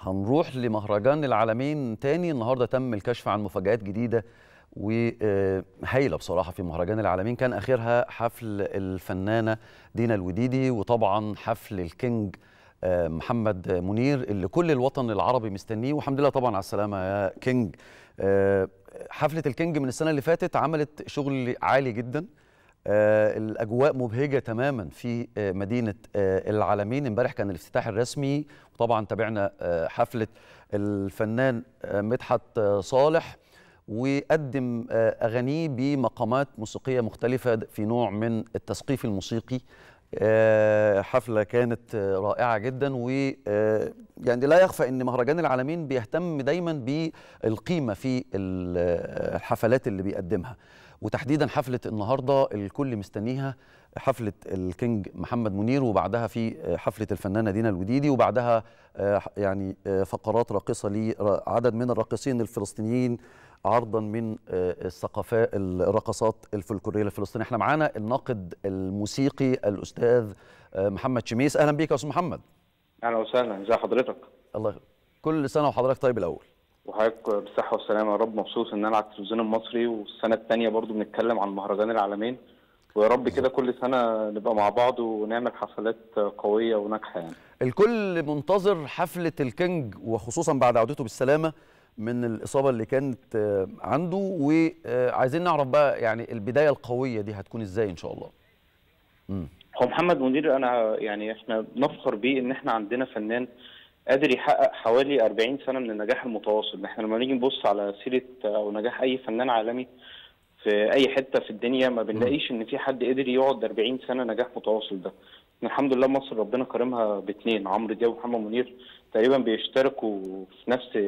هنروح لمهرجان العالمين تاني النهارده تم الكشف عن مفاجآت جديدة وهايلة بصراحة في مهرجان العالمين كان آخرها حفل الفنانة دينا الوديدي وطبعا حفل الكينج آه، محمد منير اللي كل الوطن العربي مستنيه والحمد لله طبعا على السلامة يا كينج آه، حفلة الكينج من السنة اللي فاتت عملت شغل عالي جدا آه، الاجواء مبهجه تماما في آه، مدينه آه، العالمين امبارح كان الافتتاح الرسمي وطبعا تابعنا آه، حفله الفنان آه، مدحت آه، صالح وقدم آه، اغانيه بمقامات موسيقيه مختلفه في نوع من التثقيف الموسيقي آه، حفله كانت آه، رائعه جدا و آه، يعني لا يخفى ان مهرجان العالمين بيهتم دايما بالقيمه في ال- آه، الحفلات اللي بيقدمها وتحديدا حفله النهارده الكل مستنيها حفله الكينج محمد منير وبعدها في حفله الفنانه دينا الوديدي وبعدها آه، يعني آه، فقرات راقصه لعدد من الراقصين الفلسطينيين عرضا من آه، الثقافات الرقصات الفلكلوريه الفلسطينيه احنا معانا الناقد الموسيقي الاستاذ آه، محمد شميس اهلا بيك يا استاذ محمد اهلا وسهلا ازي حضرتك الله يخ- كل سنه وحضرتك طيب الاول وحضرتك بالصحه والسلامه يا رب مبسوط ان انا على التلفزيون المصري والسنه الثانيه برضو بنتكلم عن مهرجان العالمين ويا رب كده كل سنه نبقى مع بعض ونعمل حفلات قويه وناجحه يعني الكل منتظر حفلة الكينج وخصوصا بعد عودته بالسلامة من الإصابة اللي كانت آه، عنده وعايزين نعرف بقى يعني البداية القوية دي هتكون إزاي إن شاء الله مم. هو محمد منير انا يعني احنا بنفخر بيه ان احنا عندنا فنان قادر يحقق حوالي 40 سنه من النجاح المتواصل احنا لما نيجي نبص على سيره او نجاح اي فنان عالمي في اي حته في الدنيا ما بنلاقيش ان في حد قدر يقعد 40 سنه نجاح متواصل ده إحنا الحمد لله مصر ربنا كرمها باثنين عمرو دياب ومحمد منير تقريبا بيشتركوا في نفس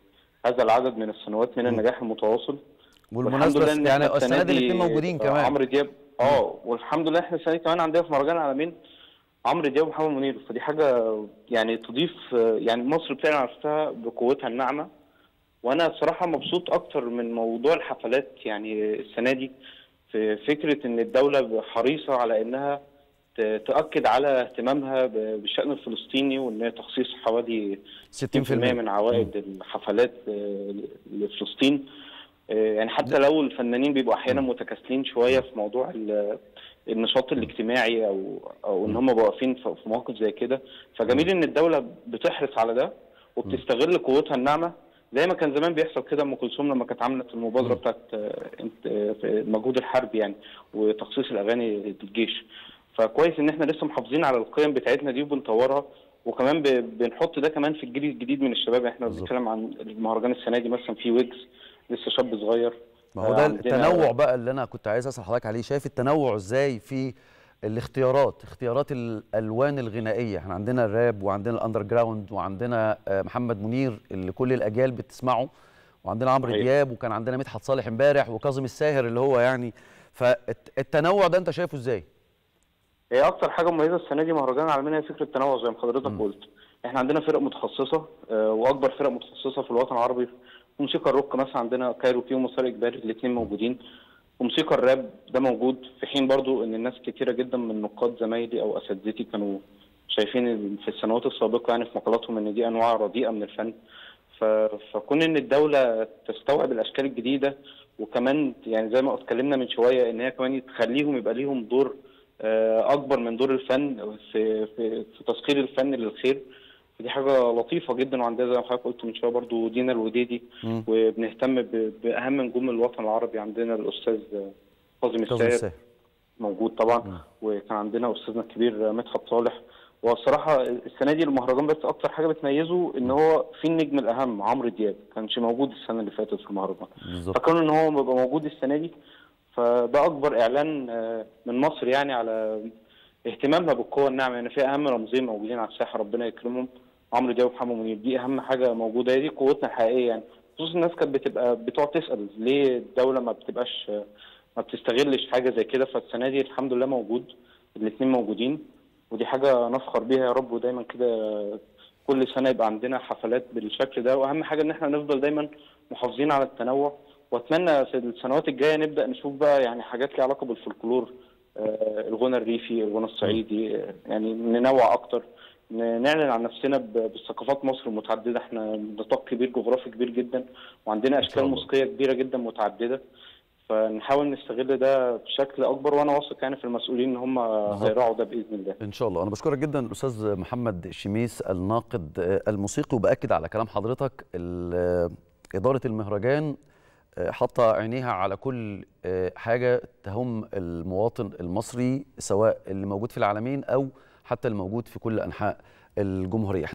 هذا العدد من السنوات من النجاح المتواصل والحمد لله والمناسبة إن يعني إحنا السنة دي دي، الاثنين موجودين آه، كمان عمرو دياب اه والحمد لله احنا السنه دي كمان عندنا في مهرجان العالمين عمرو دياب ومحمد منير فدي حاجه يعني تضيف آه، يعني مصر بتعلن نفسها بقوتها الناعمه وانا بصراحه مبسوط اكتر من موضوع الحفلات يعني السنه دي في فكره ان الدوله حريصه على انها ت- تاكد على اهتمامها ب- بالشان الفلسطيني وان هي تخصيص حوالي 60% 60% من عوائد الحفلات آه، لفلسطين آه، يعني حتى لو الفنانين بيبقوا احيانا متكاسلين شويه في موضوع ال- النشاط الاجتماعي او او ان هم بيبقوا واقفين في في مواقف زي كده فجميل ان الدوله بتحرص على ده وبتستغل قوتها الناعمه زي ما كان زمان بيحصل كده ام كلثوم لما كانت عملت المبادره بتاعت آه، انت- آه، في المجهود الحربي يعني وتخصيص الاغاني للجيش فكويس ان احنا لسه محافظين على القيم بتاعتنا دي وبنطورها وكمان ب- بنحط ده كمان في الجيل الجديد من الشباب احنا بالظبط. بنتكلم عن المهرجان السنه دي مثلا في ويجز لسه شاب صغير ما هو آه، ده عندنا- التنوع بقى اللي أنا كنت عايز أسأل حضرتك عليه شايف التنوع إزاي في الاختيارات اختيارات الألوان الغنائية احنا عندنا الراب وعندنا الأندر جراوند وعندنا آه، محمد منير اللي كل الأجيال بتسمعه وعندنا عمرو صحيح. دياب وكان عندنا مدحت صالح امبارح وكاظم الساهر اللي هو يعني فالتنوع ده انت شايفه ازاي؟ هي اكتر حاجه مميزه السنه دي مهرجان العالمين هي فكره التنوع زي ما حضرتك قلت احنا عندنا فرق متخصصه آه، واكبر فرق متخصصه في الوطن العربي موسيقى الروك مثلا عندنا كايروكي ومسار اجباري الاثنين موجودين وموسيقى الراب ده موجود في حين برضو ان الناس كتيره جدا من نقاد زمايلي او اساتذتي كانوا شايفين إن في السنوات السابقه يعني في مقالاتهم ان دي انواع رديئه من الفن ف... فكون ان الدوله تستوعب الاشكال الجديده وكمان يعني زي ما اتكلمنا من شويه ان هي كمان تخليهم يبقى ليهم دور آه، اكبر من دور الفن في في, في تسخير الفن للخير فدي حاجه لطيفه جدا وعندنا زي ما حضرتك قلت من شويه برضو دينا الوديدي مم. وبنهتم ب- باهم نجوم الوطن العربي عندنا الاستاذ كاظم كاظم الساهر الساهر موجود طبعا وكان عندنا استاذنا الكبير مدحت صالح والصراحه السنه دي المهرجان بس اكتر حاجه بتميزه ان هو في النجم الاهم عمرو دياب كانش موجود السنه اللي فاتت في المهرجان بالظبط فكون ان هو بيبقى موجود السنه دي فده اكبر اعلان آه، من مصر يعني على اهتمامها بالقوه الناعمه يعني في اهم رمزين موجودين على الساحه ربنا يكرمهم عمرو دياب ومحمد منير دي اهم حاجه موجوده هي دي قوتنا الحقيقيه يعني خصوصا الناس كانت بتبقى بتقعد تسال ليه الدوله ما بتبقاش ما بتستغلش حاجه زي كده فالسنه دي الحمد لله موجود الاثنين موجودين ودي حاجه نفخر بيها يا رب ودايما كده كل سنه يبقى عندنا حفلات بالشكل ده واهم حاجه ان احنا نفضل دايما محافظين على التنوع واتمنى في السنوات الجايه نبدا نشوف بقى يعني حاجات ليها علاقه بالفولكلور آه، الغنى الريفي الغنى الصعيدي آه، يعني ننوع اكتر ن- نعلن عن نفسنا ب- بثقافات مصر المتعدده احنا نطاق كبير جغرافي كبير جدا وعندنا شاء اشكال الله. موسيقيه كبيره جدا متعدده فنحاول نستغل ده بشكل اكبر وانا واثق يعني في المسؤولين ان هم هيراعوا ده باذن الله ان شاء الله انا بشكرك جدا الاستاذ محمد شميس الناقد آه، الموسيقي وباكد على كلام حضرتك ال- آه، اداره المهرجان آه، حاطه عينيها على كل آه، حاجه تهم المواطن المصري سواء اللي موجود في العالمين او حتى الموجود في كل انحاء الجمهوريه